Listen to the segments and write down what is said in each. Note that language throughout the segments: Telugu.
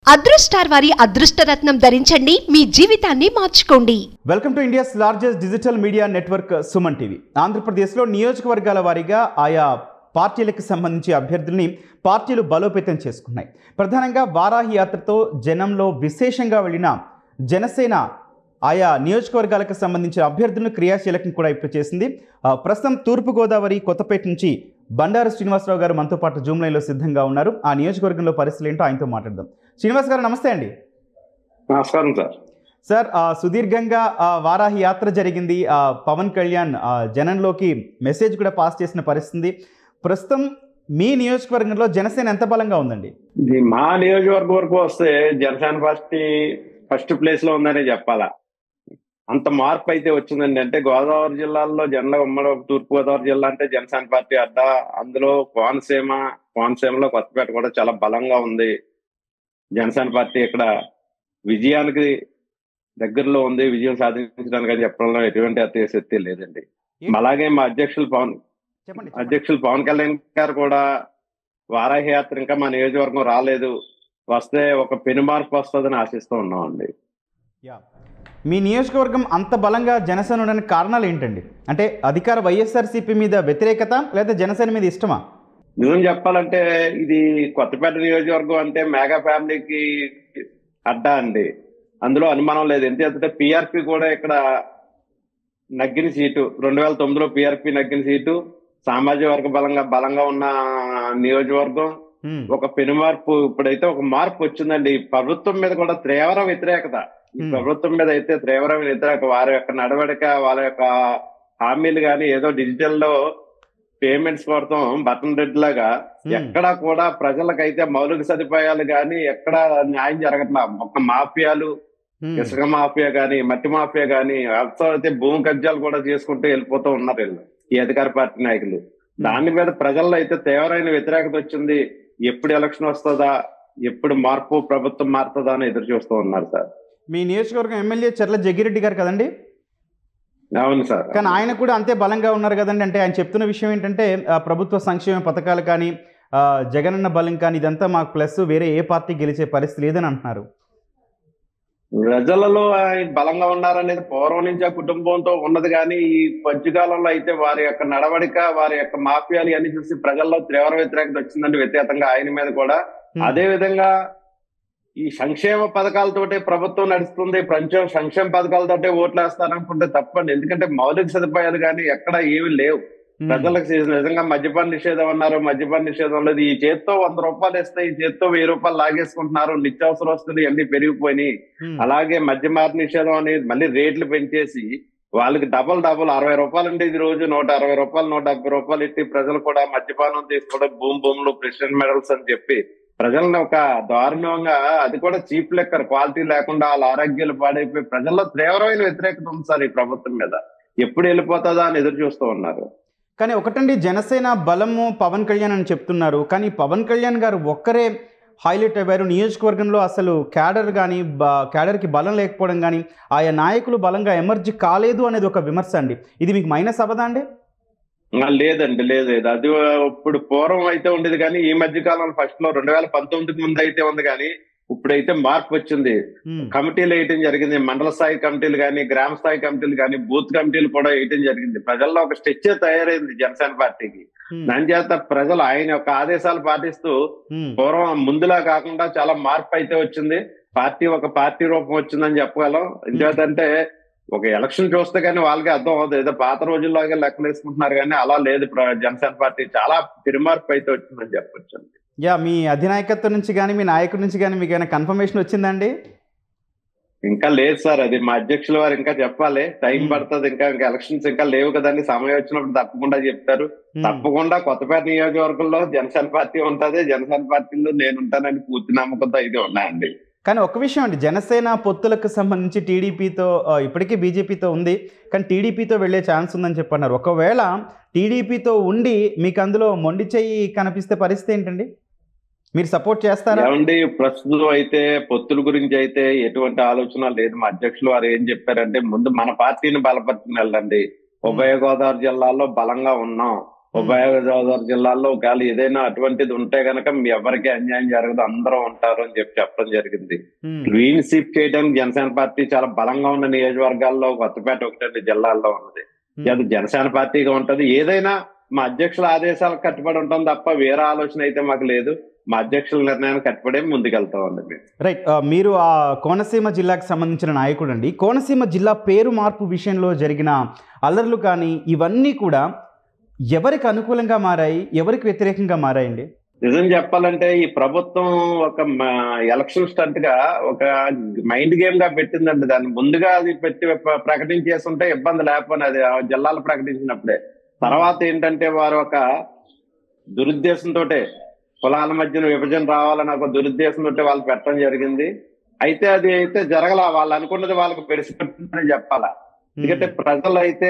అదృష్టార్ వారి అదృష్టరత్నం ధరించండి మీ జీవితాన్ని మార్చుకోండి welcome to India's largest digital media network Suman TV ఆంధ్రప్రదేశ్లో నియోజకవర్గాల వారీగా ఆయా పార్టీలకు సంబంధించి అభ్యర్థుల్ని పార్టీలు బలోపేతం చేసుకున్నాయి ప్రధానంగా వారాహి యాత్రతో జనంలో విశేషంగా వెళ్ళిన జనసేన ఆయా నియోజకవర్గాలకు సంబంధించిన అభ్యర్థులను క్రియాశీలకం కూడా ఇప్పుడు చేసింది ఆ, ప్రస్తుతం తూర్పుగోదావరి కొత్తపేట నుంచి బండారు శ్రీనివాసరావు గారు మనతో పాటు జూమ్ లైన్లో సిద్ధంగా ఉన్నారు ఆ నియోజకవర్గంలో పరిస్థితులు ఏంటో ఆయనతో మాట్లాడదాం శ్రీనివాస్ గారు నమస్తే అండి నమస్కారం సార్ సార్ ఆ, సుదీర్ఘంగా ఆ, వారాహి యాత్ర జరిగింది ఆ, పవన్ కళ్యాణ్ ఆ, జనంలోకి మెసేజ్ కూడా పాస్ చేసిన పరిస్థితి ప్రస్తుతం మీ నియోజకవర్గంలో జనసేన ఎంత బలంగా ఉందండి ఇది మా నియోజకవర్గం వరకు వస్తే జనసేన పార్టీ ఫస్ట్ ప్లేస్ లో ఉందనే చెప్పాలా అంత మార్పు అయితే వచ్చిందండి అంటే గోదావరి జిల్లాల్లో జనరల్ ఉమ్మడి తూర్పు గోదావరి జిల్లా అంటే జనసేన పార్టీ అడ్డా అందులో కోనసీమ కోనసీమలో కొత్తపేట కూడా చాలా బలంగా ఉంది జనసేన పార్టీ ఇక్కడ విజయానికి దగ్గరలో ఉంది విజయం సాధించడానికి అని చెప్పడంలో ఎటువంటి అతిశక్తి లేదండి అలాగే మా అధ్యక్షులు పవన్ చెప్పండి అధ్యక్షులు పవన్ కళ్యాణ్ గారు కూడా వారాహి యాత్ర ఇంకా మా నియోజకవర్గం రాలేదు వస్తే ఒక పెను మార్పు వస్తుందని ఆశిస్తూ ఉన్నామండి యా. మీ నియోజకవర్గం అంత బలంగా జనసేన ఉండడానికి కారణాలు ఏంటండి అంటే అధికార వైఎస్ఆర్సీపీ మీద వ్యతిరేకత లేదా జనసేన మీద ఇష్టమా నిజం చెప్పాలంటే ఇది కొత్తపేట నియోజకవర్గం అంటే మేఘా ఫ్యామిలీకి అడ్డా అండి అందులో అనుమానం లేదు ఎందుకంటే పిఆర్పి కూడా ఇక్కడ నగ్గిన సీటు రెండు వేల తొమ్మిదిలో పిఆర్పి నగ్గిన సీటు సామాజిక వర్గ బలంగా బలంగా ఉన్న నియోజకవర్గం హ్మ్. ఒక పెను మార్పు ఇప్పుడైతే ఒక మార్పు వచ్చిందండి ఈ ప్రభుత్వం మీద కూడా తీవ్ర వ్యతిరేకత ఈ Hmm. ప్రభుత్వం మీద అయితే తీవ్రమైన వ్యతిరేకత వారి యొక్క నడవడిక వాళ్ళ యొక్క హామీలు కానీ ఏదో డిజిటల్ లో పేమెంట్స్ కొడతాం బటన్ రెడ్ లాగా Hmm. ఎక్కడా కూడా ప్రజలకైతే మౌలిక సదుపాయాలు కానీ ఎక్కడ న్యాయం జరగట్లా ఒక మాఫియాలు హ్మ్. ఇసుక మాఫియా గాని మట్టి మాఫియా గాని అయితే భూమి కబ్జాలు కూడా చేసుకుంటూ వెళ్ళిపోతూ ఉన్నారు వీళ్ళు ఈ అధికార పార్టీ నాయకులు దాని మీద ప్రజల్లో అయితే తీవ్రమైన వ్యతిరేకత వచ్చింది ఎప్పుడు ఎలక్షన్ వస్తుందా ఎప్పుడు మార్పు ప్రభుత్వం మారుతుందా అని ఎదురు చూస్తూ ఉన్నారు సార్ మీ నియోజకవర్గం ఎమ్మెల్యే చెర్ల జగ్గిరెడ్డి గారు కదండి అవును సార్ కానీ ఆయన కూడా అంతే బలంగా ఉన్నారు కదండి అంటే ఆయన చెప్తున్న విషయం ఏంటంటే ఆ, ప్రభుత్వ సంక్షేమ పథకాలు కానీ ఆ, జగనన్న బలం కానీ ఇదంతా మాకు ప్లస్ వేరే ఏ పార్టీ గెలిచే పరిస్థితి లేదని అంటున్నారు ప్రజలలో ఆయన బలంగా ఉన్నారనేది పూర్వం నుంచి ఆ కుటుంబంతో ఉన్నది కానీ ఈ మధ్యకాలంలో అయితే వారి యొక్క నడవడిక వారి యొక్క మాఫియాలు అన్ని చూసి ప్రజల్లో తీవ్ర వ్యతిరేకత వచ్చిందండి వ్యతిరేకంగా ఆయన మీద కూడా హ్మ్. అదే విధంగా ఈ సంక్షేమ పథకాలతోటే ప్రభుత్వం నడుస్తుంది ప్రపంచం సంక్షేమ పథకాలతోటే ఓట్లు వేస్తారనుకుంటే తప్పండి ఎందుకంటే మౌలిక సదుపాయాలు కానీ ఎక్కడ ఏమీ లేవు హ్మ్. ప్రజలకు సే- నిజంగా మద్యపాన నిషేధం అన్నారు మద్యపాన నిషేధం లేదు ఈ చేత్తో వంద రూపాయలు ఇస్తే ఈ చేత్తో వెయ్యి రూపాయలు లాగేసుకుంటున్నారు నిత్యావసర వస్తువులు అన్ని పెరిగిపోయినాయి హ్మ్. అలాగే మద్యమార నిషేధం అనేది మళ్ళీ రేట్లు పెంచేసి వాళ్ళకి డబల్ డబల్ అరవై రూపాయలు అంటే ఇది రోజు నూట అరవై రూపాయలు నూట డెబ్బై రూపాయలు ఇట్టి ప్రజలు కూడా మద్యపానం తీసుకోవడం భూమి భూములు ప్రెసిడెంట్ మెడల్స్ అని చెప్పి ప్రజల్ని ఒక దారుణంగా అది కూడా చీప్ లెక్కర్ క్వాలిటీ లేకుండా వాళ్ళ ఆరోగ్యాలు పాడైపోయి ప్రజల్లో తీవ్రమైన వ్యతిరేకత ఉంది సార్ ఈ ప్రభుత్వం మీద ఎప్పుడు వెళ్ళిపోతుందా అని ఎదురు చూస్తూ ఉన్నారు కానీ ఒకటండి జనసేన బలము పవన్ కళ్యాణ్ అని చెప్తున్నారు కానీ పవన్ కళ్యాణ్ గారు ఒక్కరే హైలైట్ అయ్యారు నియోజకవర్గంలో అసలు క్యాడర్ కానీ బ క్యాడర్కి బలం లేకపోవడం కానీ ఆయా నాయకులు బలంగా ఎమర్జీ కాలేదు అనేది ఒక విమర్శ అండి ఇది మీకు మైనస్ అవ్వదా అండి ఆ, లేదండి లేదు లేదు అది ఇప్పుడు పూర్వం అయితే ఉండేది కానీ ఈ మధ్య కాలంలో ఫస్ట్ లో రెండు వేల పంతొమ్మిదికి ముందు అయితే ఉంది కానీ ఇప్పుడైతే మార్పు వచ్చింది హ్మ్. కమిటీలు వేయటం జరిగింది మండల స్థాయి కమిటీలు కానీ గ్రామ స్థాయి కమిటీలు కానీ బూత్ కమిటీలు కూడా వేయటం జరిగింది ప్రజల్లో ఒక స్ట్రక్చర్ తయారైంది జనసేన పార్టీకి హ్మ్. దాని చేత ప్రజలు ఆయన యొక్క ఆదేశాలు పాటిస్తూ హ్మ్. పూర్వం ముందులా కాకుండా చాలా మార్పు అయితే వచ్చింది పార్టీ ఒక పార్టీ రూపం వచ్చిందని చెప్పగలం ఎందుకంటే ఒక ఎలక్షన్ చూస్తే కానీ వాళ్ళకి అర్థం అవుతుంది ఏదో పాత రోజుల్లాగా లెక్కలు వేసుకుంటున్నారు కానీ అలా లేదు ప్ర- జనసేన పార్టీ చాలా తిరుమార్పు అయితే వచ్చిందని చెప్పొచ్చు యా మీ అధినాయకత్వం నుంచి కానీ మీ నాయకుడి నుంచి కానీ మీకు ఏమైనా కన్ఫర్మేషన్ వచ్చిందండి ఇంకా లేదు సార్ అది మా అధ్యక్షుల వారు ఇంకా చెప్పాలి టైం Hmm. పడుతుంది ఇంకా ఇంకా ఎలక్షన్స్ ఇంకా లేవు కదండి సమయం వచ్చినప్పుడు తప్పకుండా చెప్తారు హ్మ్. తప్పకుండా కొత్తపేట నియోజకవర్గంలో జనసేన పార్టీ ఉంటది జనసేన పార్టీలో నేను ఉంటానని పూర్తి నమ్మకంతో అయితే ఉన్నాయండి కానీ ఒక విషయం అండి జనసేన పొత్తులకు సంబంధించి టీడీపీతో ఆ, ఇప్పటికీ బీజేపీతో ఉంది కానీ టీడీపీతో వెళ్ళే ఛాన్స్ ఉందని చెప్పన్నారు ఒకవేళ టీడీపీతో ఉండి మీకు అందులో మొండి చెయ్యి కనిపిస్తే పరిస్థితి ఏంటండి మీరు సపోర్ట్ చేస్తారా ఏమండి ప్రస్తుతం అయితే పొత్తుల గురించి అయితే ఎటువంటి ఆలోచన లేదు మా అధ్యక్షులు వారు ఏం చెప్పారంటే ముందు మన పార్టీని బలపరుచుకుని వెళ్ళండి ఉభయ గోదావరి జిల్లాలో బలంగా ఉన్నాం ఉభయ గోదావరి జిల్లాల్లో ఒకవేళ ఏదైనా అటువంటిది ఉంటే గనక మీ ఎవరికి అన్యాయం జరగదు అందరూ ఉంటారు అని చెప్పి చెప్పడం జరిగింది ఉమ్, క్లీన్ స్వీప్ చేయడానికి జనసేన పార్టీ చాలా బలంగా ఉన్న నియోజకవర్గాల్లో కొత్తపేట ఒకటి జిల్లాల్లో ఉన్నది ఉమ్. అది జనసేన పార్టీగా ఉంటది ఏదైనా మా అధ్యక్షుల ఆదేశాలకు కట్టుబడి ఉంటాం తప్ప వేరే ఆలోచన అయితే మాకు లేదు మా అధ్యక్షుల నిర్ణయానికి కట్టుబడే ముందుకెళ్తామండి మేము రైట్ ఆ, మీరు ఆ కోనసీమ జిల్లాకు సంబంధించిన నాయకుడు అండి కోనసీమ జిల్లా పేరు మార్పు విషయంలో జరిగిన అల్లర్లు కానీ ఇవన్నీ కూడా ఎవరికి అనుకూలంగా మారాయి ఎవరికి వ్యతిరేకంగా మారాయండి నిజం చెప్పాలంటే ఈ ప్రభుత్వం ఒక మ- ఎలక్షన్ స్టంట్ గా ఒక మైండ్ గేమ్ గా పెట్టిందండి దాన్ని ముందుగా అది పెట్టి ప్ర- ప్రకటించేస్తుంటే ఇబ్బంది లేకపోయినా అది ఆ జిల్లాలు ప్రకటించినప్పుడే తర్వాత ఏంటంటే వారు ఒక దురుద్దేశంతో కులాల మధ్యన విభజన రావాలని ఒక దురుద్దేశంతో వాళ్ళు పెట్టడం జరిగింది అయితే అది అయితే జరగల వాళ్ళు అనుకున్నది వాళ్ళకి పెరిసిపెట్టిందని చెప్పాలా ఎందుకంటే ప్రజలు అయితే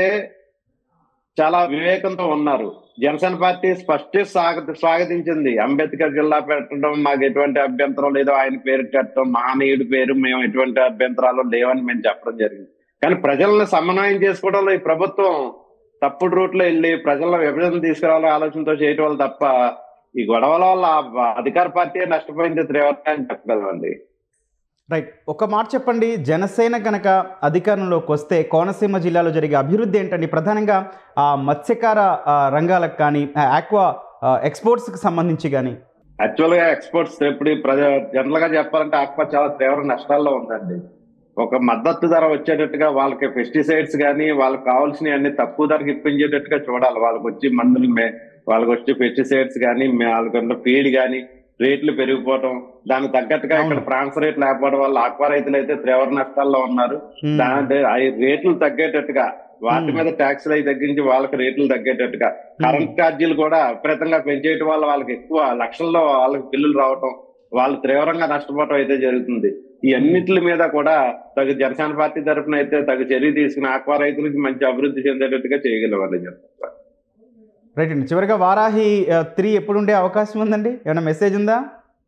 చాలా వివేకంతో ఉన్నారు జనసేన పార్టీ స్పష్ట స్వాగత స్వాగతించింది అంబేద్కర్ జిల్లా పెట్టడం మాకు ఎటువంటి అభ్యంతరం లేదు ఆయన పేరు కట్టడం మహనీయుడి పేరు మేము ఎటువంటి అభ్యంతరాలు లేవని మేము చెప్పడం జరిగింది కానీ ప్రజలను సమన్వయం చేసుకోవడంలో ఈ ప్రభుత్వం తప్పుడు రూట్లో వెళ్ళి ప్రజల విభజన తీసుకురావాలని ఆలోచనతో చేయటం వల్ల తప్ప ఈ గొడవల వల్ల ఆ అధికార పార్టీ నష్టపోయింది తీవ్రంగా అని చెప్పగలమండి రైట్ ఒక మాట చెప్పండి జనసేన కనుక అధికారంలోకి వస్తే కోనసీమ జిల్లాలో జరిగే అభివృద్ధి ఏంటండి ప్రధానంగా ఆ మత్స్యకార ఆ, రంగాలకు కానీ ఆ, ఆక్వా ఆ, ఎక్స్పోర్ట్స్కి సంబంధించి కానీ యాక్చువల్ గా ఎక్స్పోర్ట్స్ ఇప్పుడు ప్రజ జనరల్ గా చెప్పాలంటే ఆక్వా చాలా తీవ్ర నష్టాల్లో ఉందండి ఒక మద్దతు ధర వచ్చేటట్టుగా వాళ్ళకి పెస్టిసైడ్స్ కానీ వాళ్ళకి కావాల్సినవి అన్ని తక్కువ ధరకు ఇప్పించేటట్టుగా చూడాలి వాళ్ళకి వచ్చి మందులు మే వాళ్ళకి వచ్చి పెస్టిసైడ్స్ కానీ వాళ్ళకి ఫీడ్ కానీ రేట్లు పెరిగిపోవడం దానికి తగ్గట్టుగా ఇక్కడ అవును. ఫ్రాన్స్ రేట్ లేకపోవడం వల్ల ఆక్వా రైతులు అయితే తీవ్ర నష్టాల్లో ఉన్నారు ఉమ్, దాని ఆ రేట్లు తగ్గేటట్టుగా వాటి Hmm. మీద ట్యాక్స్లు అవి తగ్గించి వాళ్ళకి రేట్లు తగ్గేటట్టుగా కరెంట్ ఛార్జీలు కూడా విపరీతంగా పెంచేయటం వల్ల వాళ్ళకి ఎక్కువ లక్షల్లో వాళ్ళకి బిల్లులు రావటం వాళ్ళు తీవ్రంగా నష్టపోవటం అయితే జరుగుతుంది ఈ అన్నిటి మీద కూడా తగు జనసేన పార్టీ తరఫున అయితే తగు చర్య తీసుకుని ఆక్వా రైతులకి మంచి అభివృద్ధి చెందేటట్టుగా చేయగలమని చెప్తారు రైట్ అండి చివరిగా వారాహి త్రీ ఎప్పుడు ఉండే అవకాశం ఉందండి ఏమైనా మెసేజ్ ఉందా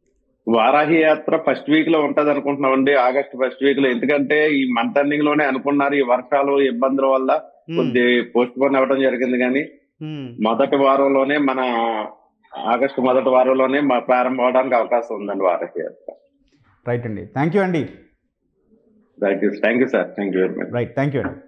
వారాహి యాత్ర ఫస్ట్ వీక్ లో ఉంటది అనుకుంటున్నామండి ఆగస్ట్ ఫస్ట్ వీక్ లో ఎందుకంటే ఈ మంత్ ఎండింగ్ లోనే అనుకున్నారు ఈ వర్షాలు ఇబ్బందుల వల్ల ఉమ్, కొద్ది పోస్ట్ పోన్ అవ్వడం జరిగింది కానీ ఉమ్. మొదటి వారంలోనే మన ఆగస్టు మొదటి వారంలోనే మా ప్రారంభం అవడానికి అవకాశం ఉందండి వారాహి యాత్ర రైట్ అండి థ్యాంక్ యూ అండి thank you thank you sir thank you very much right thank you అండి